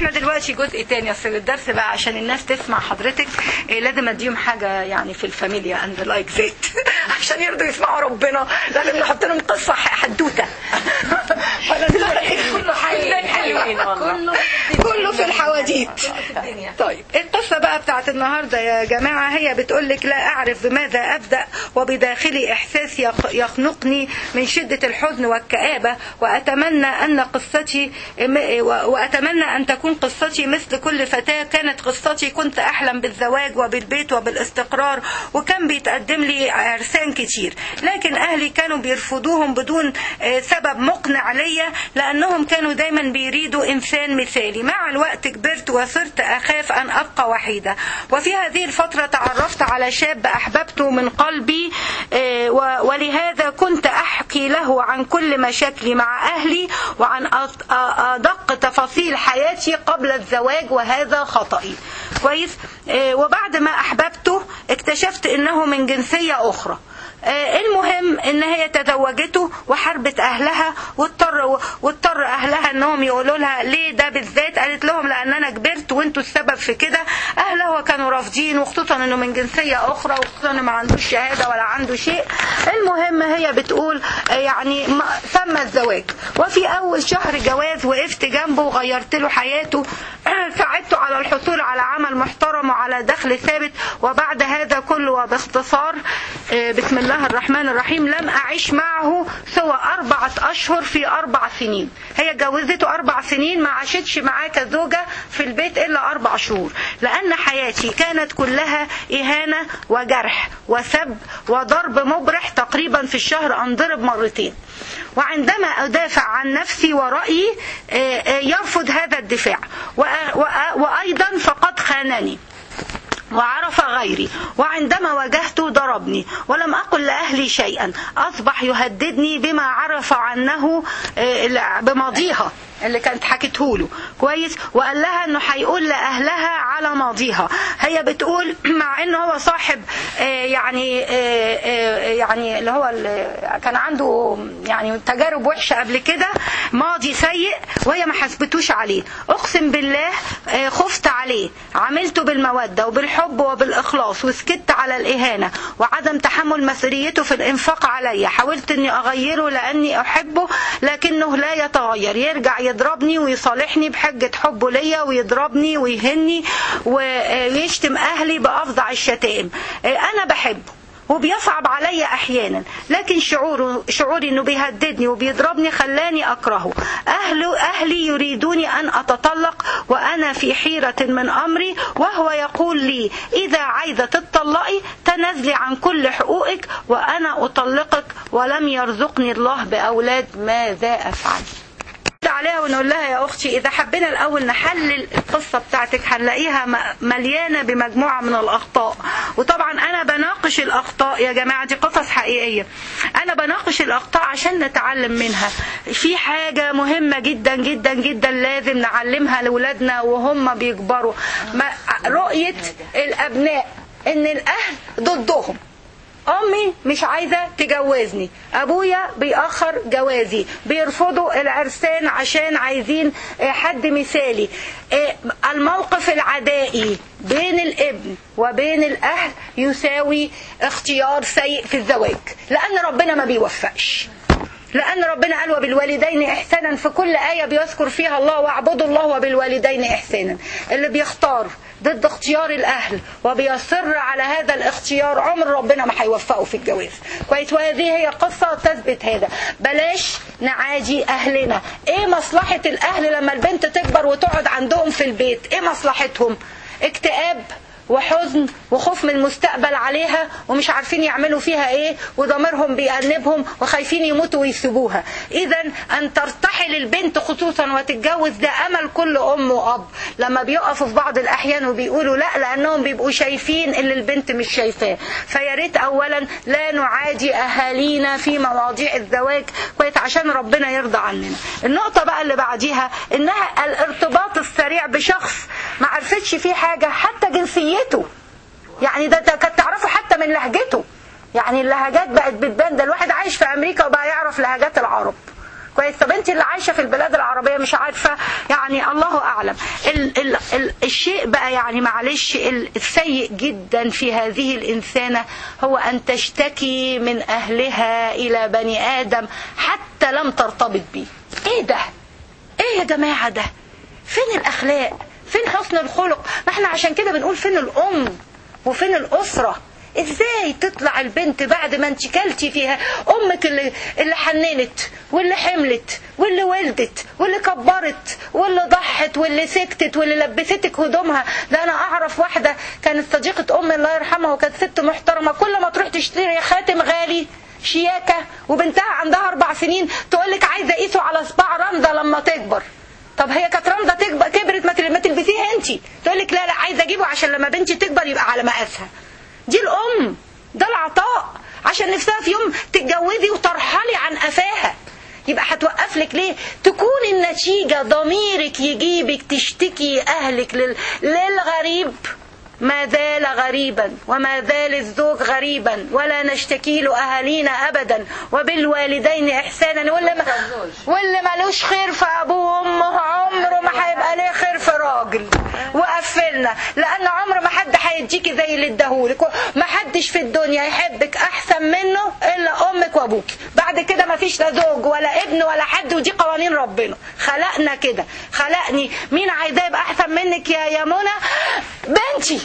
احنا دلوقتي جزء تاني اصل الدرس بقى عشان الناس تسمع حضرتك إيه لازم اديهم حاجه يعني في الفاميليا اند لايك ذات عشان يرضوا يسمعوا ربنا لازم نحط لهم قصه حدوته فانا دلوقتي كله حي- حلوين والله. كله في الحواديت طيب القصة بقى بتاعت النهاردة يا جماعة هي بتقول لك لا أعرف بماذا أبدأ وبداخلي إحساس يخ- يخنقني من شدة الحزن والكآبة وأتمنى أن قصتي م- و- وأتمنى أن تكون قصتي مثل كل فتاة كانت قصتي كنت أحلم بالزواج وبالبيت وبالاستقرار وكان بيتقدم لي عرسان كتير لكن أهلي كانوا بيرفضوهم بدون آه، سبب مقنع ليا لأنهم كانوا دايما بيريدوا إنسان مثالي مع الوقت كبرت وصرت أخاف أن أبقى وحيدة وفي هذه الفترة تعرفت على شاب أحببته من قلبي آه، و- ولهذا كنت أحكي له عن كل مشاكلي مع أهلي وعن أط- أ- أدق تفاصيل حياتي قبل الزواج وهذا خطأي كويس آه، وبعد ما أحببته اكتشفت أنه من جنسية أخرى آه، المهم ان هي تزوجته وحربت اهلها واضطر واضطر اهلها انهم يقولوا لها ليه ده بالذات قالت لهم لان انا كبرت وانتوا السبب في كده اهلها كانوا رافضين وخصوصا انه من جنسيه اخرى وخصوصا انه ما عندوش شهاده ولا عنده شيء المهم هي بتقول آه، يعني ما- تم الزواج وفي اول شهر جواز وقفت جنبه وغيرت له حياته ساعدته على الحصول على عمل محترم وعلى دخل ثابت وبعد هذا كله وباختصار آه، بسم الله الرحمن الرحيم لم أعيش معه سوى أربعة أشهر في أربع سنين هي جوزته أربع سنين ما عاشتش معاه كزوجة في البيت إلا أربع شهور لأن حياتي كانت كلها إهانة وجرح وسب وضرب مبرح تقريبا في الشهر أنضرب مرتين وعندما أدافع عن نفسي ورأيي آه، آه، يرفض هذا الدفاع وأ- وأ- وأيضا فقد خانني وعرف غيري وعندما واجهته ضربني ولم أقل لأهلي شيئا أصبح يهددني بما عرف عنه آه، بماضيها اللي كانت حكته له كويس وقال لها انه هيقول لاهلها على ماضيها هي بتقول مع انه هو صاحب آه، يعني آه، آه، يعني اللي هو اللي كان عنده يعني تجارب وحشه قبل كده ماضي سيء وهي ما حسبتوش عليه اقسم بالله آه، خفت عليه عملته بالموده وبالحب وبالاخلاص وسكت على الاهانه وعدم تحمل مسؤوليته في الانفاق عليا حاولت اني اغيره لاني احبه لكنه لا يتغير يرجع يضربني ويصالحني بحجه حبه ليا ويضربني ويهني ويشتم اهلي بافظع الشتائم آه، انا بحبه وبيصعب عليا احيانا لكن شعوره شعوري انه بيهددني وبيضربني خلاني اكرهه اهله اهلي يريدوني ان اتطلق وانا في حيره من امري وهو يقول لي اذا عايزه تتطلقي تنازلي عن كل حقوقك وانا اطلقك ولم يرزقني الله باولاد ماذا افعل نرد عليها ونقول لها يا اختي اذا حبينا الاول نحلل القصه بتاعتك هنلاقيها م- مليانه بمجموعه من الاخطاء وطبعا انا بناقش الاخطاء يا جماعه دي قصص حقيقيه انا بناقش الاخطاء عشان نتعلم منها في حاجه مهمه جدا جدا جدا لازم نعلمها لاولادنا وهم بيكبروا ما- رؤيه الابناء ان الاهل ضدهم امي مش عايزه تجوزني ابويا بيأخر جوازي بيرفضوا العرسان عشان عايزين آه، حد مثالي آه، الموقف العدائي بين الابن وبين الاهل يساوي اختيار سيء في الزواج لان ربنا ما بيوفقش لأن ربنا قال وبالوالدين إحسانا في كل آية بيذكر فيها الله واعبدوا الله وبالوالدين إحسانا اللي بيختار ضد اختيار الأهل وبيصر على هذا الاختيار عمر ربنا ما هيوفقه في الجواز كويس وهذه هي قصة تثبت هذا بلاش نعادي أهلنا إيه مصلحة الأهل لما البنت تكبر وتقعد عندهم في البيت إيه مصلحتهم اكتئاب وحزن وخوف من المستقبل عليها ومش عارفين يعملوا فيها ايه وضميرهم بيأنبهم وخايفين يموتوا ويسيبوها اذا ان ترتحل البنت خصوصا وتتجوز ده امل كل ام واب لما بيقفوا في بعض الاحيان وبيقولوا لا لانهم بيبقوا شايفين اللي البنت مش شايفاه فيا ريت اولا لا نعادي اهالينا في مواضيع الزواج كويس عشان ربنا يرضى عننا النقطه بقى اللي بعديها انها الارتباط السريع بشخص ما عرفتش فيه حاجه حتى جنسيته يعني ده ده كانت تعرفه حتى من لهجته يعني اللهجات بقت بتبان ده الواحد عايش في امريكا وبقى يعرف لهجات العرب كويس طب انت اللي عايشه في البلاد العربيه مش عارفه يعني الله اعلم ال ال ال الشيء بقى يعني معلش ال- السيء جدا في هذه الانسانه هو ان تشتكي من اهلها الى بني ادم حتى لم ترتبط به ايه ده ايه يا جماعه ده فين الاخلاق فين حسن الخلق ما احنا عشان كده بنقول فين الام وفين الاسره ازاي تطلع البنت بعد ما انت كلتي فيها امك اللي اللي حننت واللي حملت واللي ولدت واللي كبرت واللي ضحت واللي سكتت واللي لبستك هدومها ده انا اعرف واحده كانت صديقه امي الله يرحمها وكانت ست محترمه كل ما تروح تشتري خاتم غالي شياكه وبنتها عندها اربع سنين تقول لك عايزه اقيسه على صباع رنده لما تكبر طب هي كانت رنده تكبر كبرت ما تل- ما تلبسيه انت تقول لك لا لا عايزه اجيبه عشان لما بنتي تكبر يبقى على مقاسها دي الام ده العطاء عشان نفسها في يوم تتجوزي وترحلي عن قفاها يبقى هتوقف لك ليه تكون النتيجة ضميرك يجيبك تشتكي أهلك لل... للغريب ما زال غريبا وما زال الزوج غريبا ولا نشتكي له أهالينا أبدا وبالوالدين إحسانا واللي, ما... واللي ملوش خير في أبوه وأمه عمره ما هيبقى ليه خير في راجل وقفلنا لأن عمر ما حد هيديكي زي اللي اداهولك ما حدش في الدنيا يحبك أحسن منه إلا أمك وأبوك بعد كده ما فيش لا زوج ولا ابن ولا حد ودي قوانين ربنا خلقنا كده خلقني مين عايزاه يبقى أحسن منك يا يا منى بنتي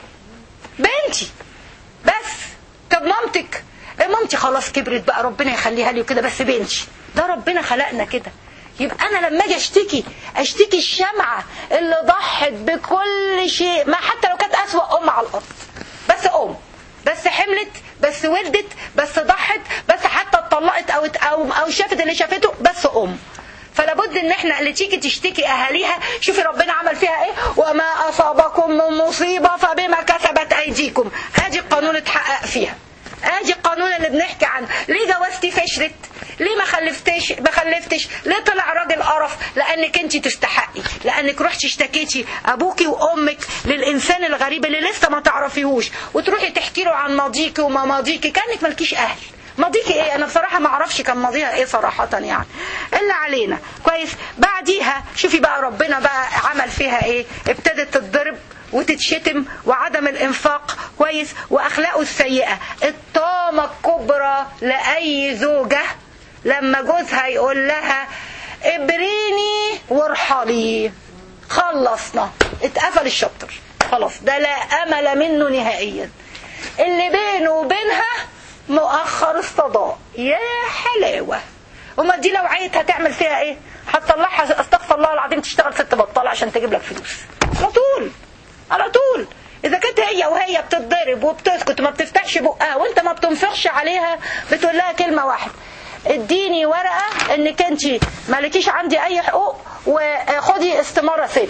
بنتي بس طب مامتك إيه مامتي خلاص كبرت بقى ربنا يخليها لي وكده بس بنتي ده ربنا خلقنا كده يبقى انا لما اجي اشتكي اشتكي الشمعة اللي ضحت بكل شيء ما حتى لو كانت اسوأ ام على الارض بس ام بس حملت بس ولدت بس ضحت بس حتى اتطلقت او او او شافت اللي شافته بس ام فلا بد ان احنا اللي تيجي تشتكي اهاليها شوفي ربنا عمل فيها ايه وما اصابكم من مصيبه فبما كسبت ايديكم ادي القانون اتحقق فيها ادي القانون اللي بنحكي عنه ليه جوازتي فشلت ليه ما خلفتش ما خلفتش ليه طلع راجل قرف لانك انت تستحقي لانك رحتي اشتكيتي ابوكي وامك للانسان الغريب اللي لسه ما تعرفيهوش وتروحي تحكي له عن ماضيكي وما ماضيكي كانك مالكيش اهل ماضيكي ايه انا بصراحه ما اعرفش كان ماضيها ايه صراحه يعني الا علينا كويس بعديها شوفي بقى ربنا بقى عمل فيها ايه ابتدت تتضرب وتتشتم وعدم الانفاق كويس واخلاقه السيئه الطامه الكبرى لاي زوجه لما جوزها يقول لها ابريني وارحلي خلصنا اتقفل الشابتر خلاص ده لا امل منه نهائيا اللي بينه وبينها مؤخر الصداق يا حلاوه وما دي لو عيت هتعمل فيها ايه هتطلعها استغفر الله العظيم تشتغل ست بطاله عشان تجيب لك فلوس على طول على طول اذا كانت هي وهي بتتضرب وبتسكت وما بتفتحش بقها وانت ما بتنفقش عليها بتقول لها كلمه واحده اديني ورقه انك انت مالكيش عندي اي حقوق وخدي استماره ست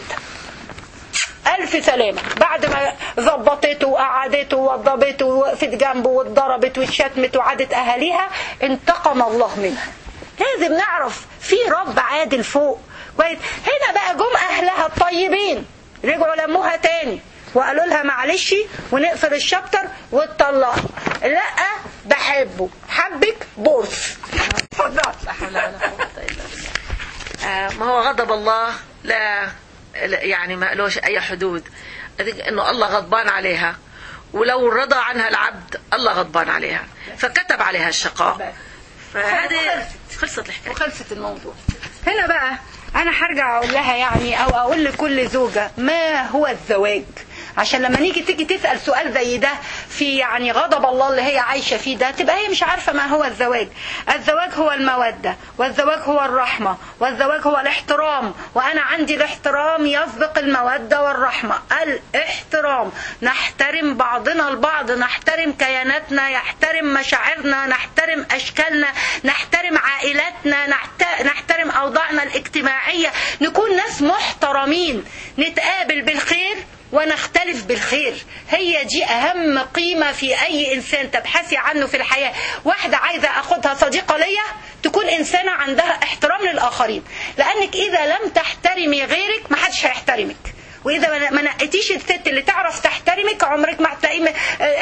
ألف سلامة بعد ما ظبطته وقعدته ووضبته ووقفت جنبه واتضربت واتشتمت وعادت أهاليها انتقم الله منها لازم نعرف في رب عادل فوق كويس هنا بقى جم أهلها الطيبين رجعوا لموها تاني وقالوا لها معلش ونقفل الشابتر واتطلقوا لا بحبه حبك بورس اتفضل لا حول ولا قوة إلا بالله آه، ما هو غضب الله لا لا- يعني ما لهش أي حدود أديك إنه الله غضبان عليها ولو رضى عنها العبد الله غضبان عليها فكتب عليها الشقاء فهذه خلصت الحكاية وخلصت الموضوع هنا بقى انا هرجع اقول لها يعني او اقول لكل زوجة ما هو الزواج عشان لما نيجي تيجي تسأل سؤال زي ده في يعني غضب الله اللي هي عايشة فيه ده تبقى هي مش عارفة ما هو الزواج الزواج هو المودة والزواج هو الرحمة والزواج هو الاحترام وأنا عندي الاحترام يسبق المودة والرحمة الاحترام نحترم بعضنا البعض نحترم كياناتنا يحترم مشاعرنا نحترم أشكالنا نحترم عائلاتنا نحت- نحترم أوضاعنا الاجتماعية نكون ناس محترمين نتقابل بالخير ونختلف بالخير هي دي أهم قيمة في أي إنسان تبحثي عنه في الحياة واحدة عايزة أخدها صديقة ليا تكون إنسانة عندها احترام للآخرين لأنك إذا لم تحترمي غيرك ما حدش هيحترمك واذا ما- ما نقيتيش الست اللي تعرف تحترمك عمرك ما هتلاقي م- اه احترام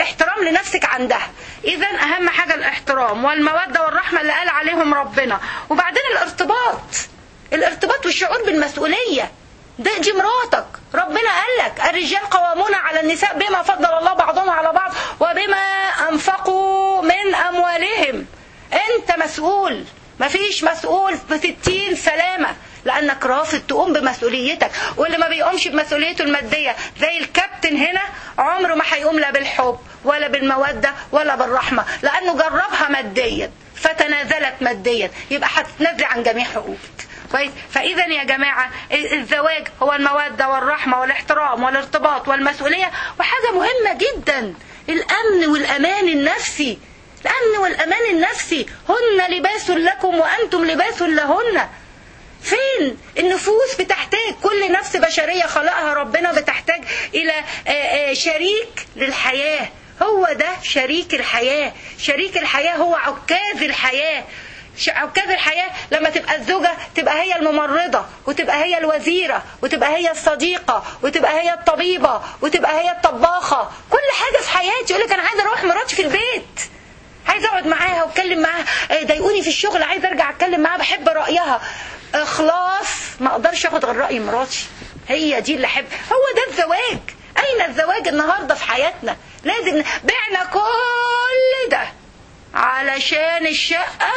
تحترمي نفسك عندها اذا اهم حاجه الاحترام والموده والرحمه اللي قال عليهم ربنا وبعدين الارتباط الارتباط والشعور بالمسؤوليه ده دي مراتك ربنا قال لك الرجال قوامون على النساء بما فضل الله بعضهم على بعض وبما انفقوا من اموالهم انت مسؤول مفيش مسؤول في ستين سلامة لانك رافض تقوم بمسؤوليتك واللي ما بيقومش بمسؤوليته المادية زي الكابتن هنا عمره ما هيقوم لا بالحب ولا بالمودة ولا بالرحمة لانه جربها ماديا فتنازلت ماديا يبقى هتتنازلي عن جميع حقوقك كويس فاذا يا جماعه الزواج هو الموده والرحمه والاحترام والارتباط والمسؤوليه وحاجه مهمه جدا الامن والامان النفسي الامن والامان النفسي هن لباس لكم وانتم لباس لهن فين النفوس بتحتاج كل نفس بشريه خلقها ربنا بتحتاج الى شريك للحياه هو ده شريك الحياه شريك الحياه هو عكاز الحياه عكاز الحياة لما تبقى الزوجة تبقى هي الممرضة وتبقى هي الوزيرة وتبقى هي الصديقة وتبقى هي الطبيبة وتبقى هي الطباخة كل حاجة في حياتي يقول لك أنا عايزة أروح مراتي في البيت عايزة أقعد معاها وأتكلم معاها ضايقوني في الشغل عايزة أرجع أتكلم معاها بحب رأيها إخلاص ما أقدرش أخد غير رأي مراتي هي دي اللي أحب هو ده الزواج أين الزواج النهاردة في حياتنا لازم بعنا كل ده علشان الشقة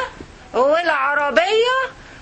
والعربية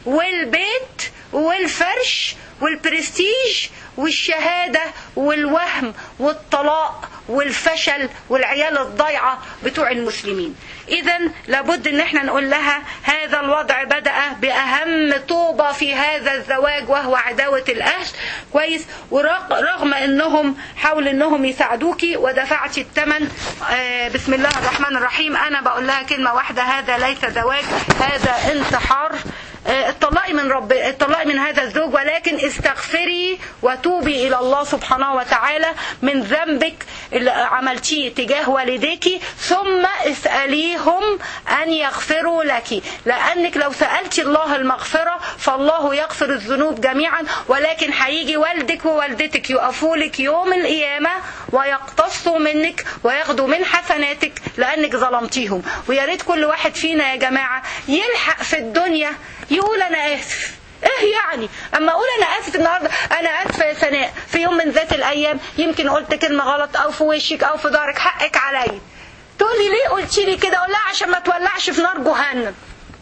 والبيت والفرش والبرستيج والشهادة والوهم والطلاق والفشل والعيال الضيعة بتوع المسلمين اذا لابد ان احنا نقول لها هذا الوضع بدأ باهم طوبة في هذا الزواج وهو عداوة الاهل كويس ورغم انهم حاول انهم يساعدوكي ودفعتي الثمن آه بسم الله الرحمن الرحيم انا بقول لها كلمة واحدة هذا ليس زواج هذا انتحار اتطلقي من رب اتطلقي من هذا الزوج ولكن استغفري وتوبي الى الله سبحانه وتعالى من ذنبك اللي عملتيه تجاه والديك ثم اساليهم ان يغفروا لك لانك لو سالتي الله المغفره فالله يغفر الذنوب جميعا ولكن هيجي والدك ووالدتك يقفوا لك يوم القيامه ويقتصوا منك وياخدوا من حسناتك لانك ظلمتيهم ويا ريت كل واحد فينا يا جماعه يلحق في الدنيا يقول انا اسف ايه يعني اما اقول انا اسف النهارده انا اسفه يا سناء في يوم من ذات الايام يمكن قلت كلمه غلط او في وشك او في ظهرك حقك عليا تقولي ليه قلتي لي كده اقول لها عشان ما تولعش في نار جهنم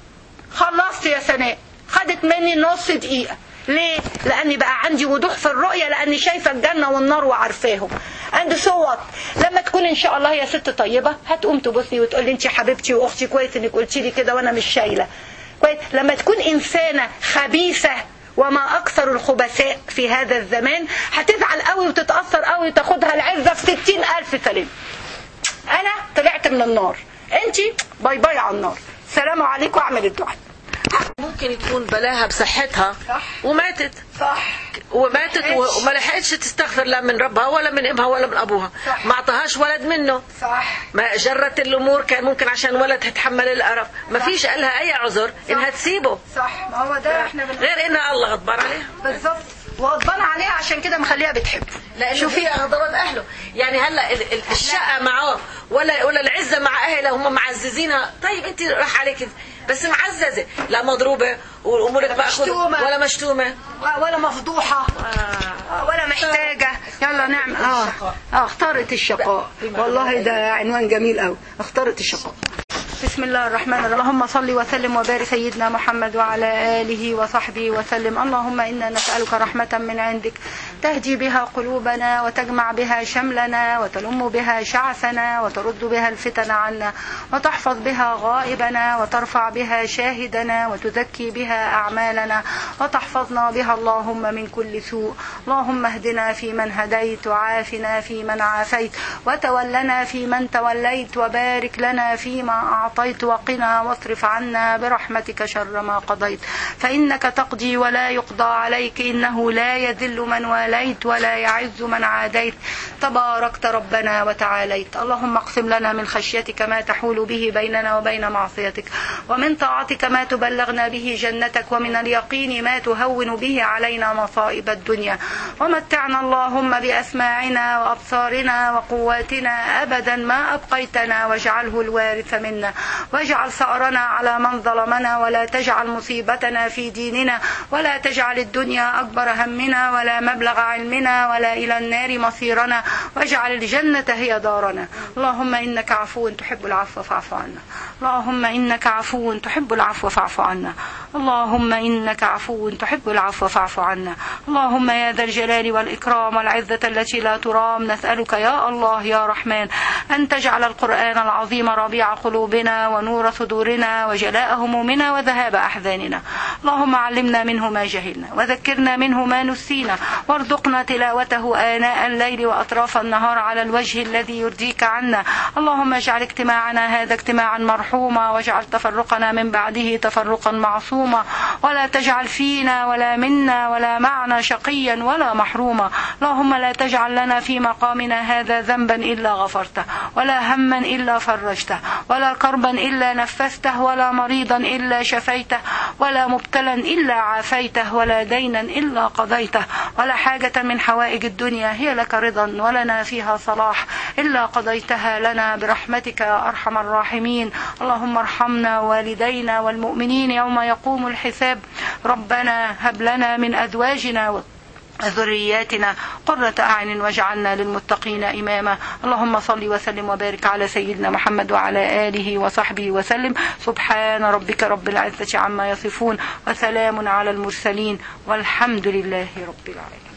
خلصت يا سناء خدت مني نص دقيقه ليه؟ لأني بقى عندي وضوح في الرؤية لأني شايفة الجنة والنار وعارفاهم. عند صوت لما تكون إن شاء الله يا ست طيبة هتقوم تبصي وتقول لي أنت حبيبتي وأختي كويس إنك قلتي لي كده وأنا مش شايلة. كويس لما تكون إنسانة خبيثة وما أكثر الخبثاء في هذا الزمان هتزعل قوي وتتأثر قوي وتاخدها العزة في ستين ألف سلام أنا طلعت من النار أنت باي باي على النار سلام عليكم أعمل الدعاء ممكن يكون بلاها بصحتها صح. وماتت صح وماتت لحقتش. وما لحقتش تستغفر لا من ربها ولا من ابها ولا من ابوها صح. ما اعطاهاش ولد منه صح ما جرت الامور كان ممكن عشان ولد تتحمل القرف ما فيش قالها اي عذر انها تسيبه صح ما هو ده احنا بن... غير ان الله غضبان عليها بالظبط وغضبان عليها عشان كده مخليها بتحبه لانه شوفي هي غضبان اهله يعني هلا ال- ال- الشقه معاه ولا ولا العزه مع اهلها هم معززينها طيب انت راح عليك بس معززه لا مضروبه وامورك مأخوذة مشتومة. ولا مشتومه ولا مفضوحة آه. ولا محتاجة يلا نعمل اه اه اختارت الشقاء والله ده عنوان جميل قوي اختارت الشقاء بسم الله الرحمن الرحيم اللهم صل وسلم وبارك سيدنا محمد وعلى آله وصحبه وسلم اللهم إنا نسألك رحمة من عندك تهدي بها قلوبنا وتجمع بها شملنا وتلم بها شعثنا وترد بها الفتن عنا وتحفظ بها غائبنا وترفع بها شاهدنا وتزكي بها أعمالنا وتحفظنا بها اللهم من كل سوء اللهم اهدنا فيمن هديت وعافنا فيمن عافيت وتولنا فيمن توليت وبارك لنا فيما أعطيت أعطيت وقنا واصرف عنا برحمتك شر ما قضيت فإنك تقضي ولا يقضى عليك إنه لا يذل من واليت ولا يعز من عاديت تباركت ربنا وتعاليت اللهم اقسم لنا من خشيتك ما تحول به بيننا وبين معصيتك ومن طاعتك ما تبلغنا به جنتك ومن اليقين ما تهون به علينا مصائب الدنيا ومتعنا اللهم بأسماعنا وأبصارنا وقواتنا أبدا ما أبقيتنا واجعله الوارث منا واجعل ثأرنا على من ظلمنا ولا تجعل مصيبتنا في ديننا ولا تجعل الدنيا أكبر همنا ولا مبلغ علمنا ولا إلى النار مصيرنا واجعل الجنة هي دارنا اللهم إنك عفو تحب العفو فاعف عنا اللهم إنك عفو تحب العفو فاعف عنا اللهم إنك عفو تحب العفو فاعف عنا اللهم يا ذا الجلال والإكرام والعزة التي لا ترام نسألك يا الله يا رحمن أن تجعل القرآن العظيم ربيع قلوبنا ونور صدورنا وجلاء همومنا وذهاب أحزاننا اللهم علمنا منه ما جهلنا وذكرنا منه ما نسينا وارزقنا تلاوته آناء الليل وأطراف النهار على الوجه الذي يرضيك عنا اللهم اجعل اجتماعنا هذا اجتماعا مرحوما واجعل تفرقنا من بعده تفرقا معصوما ولا تجعل فينا ولا منا ولا معنا شقيا ولا محروما اللهم لا تجعل لنا في مقامنا هذا ذنبا إلا غفرته ولا هما إلا فرجته ولا كربا إلا نفسته ولا مريضا إلا شفيته ولا مبتلا إلا عافيته ولا دينا إلا قضيته ولا حاجة من حوائج الدنيا هي لك رضا ولنا فيها صلاح إلا قضيتها لنا برحمتك يا أرحم الراحمين اللهم ارحمنا والدينا والمؤمنين يوم يقوم الحساب ربنا هب لنا من أزواجنا ذرياتنا قرة أعين واجعلنا للمتقين إماما اللهم صل وسلم وبارك على سيدنا محمد وعلى آله وصحبه وسلم سبحان ربك رب العزة عما يصفون وسلام على المرسلين والحمد لله رب العالمين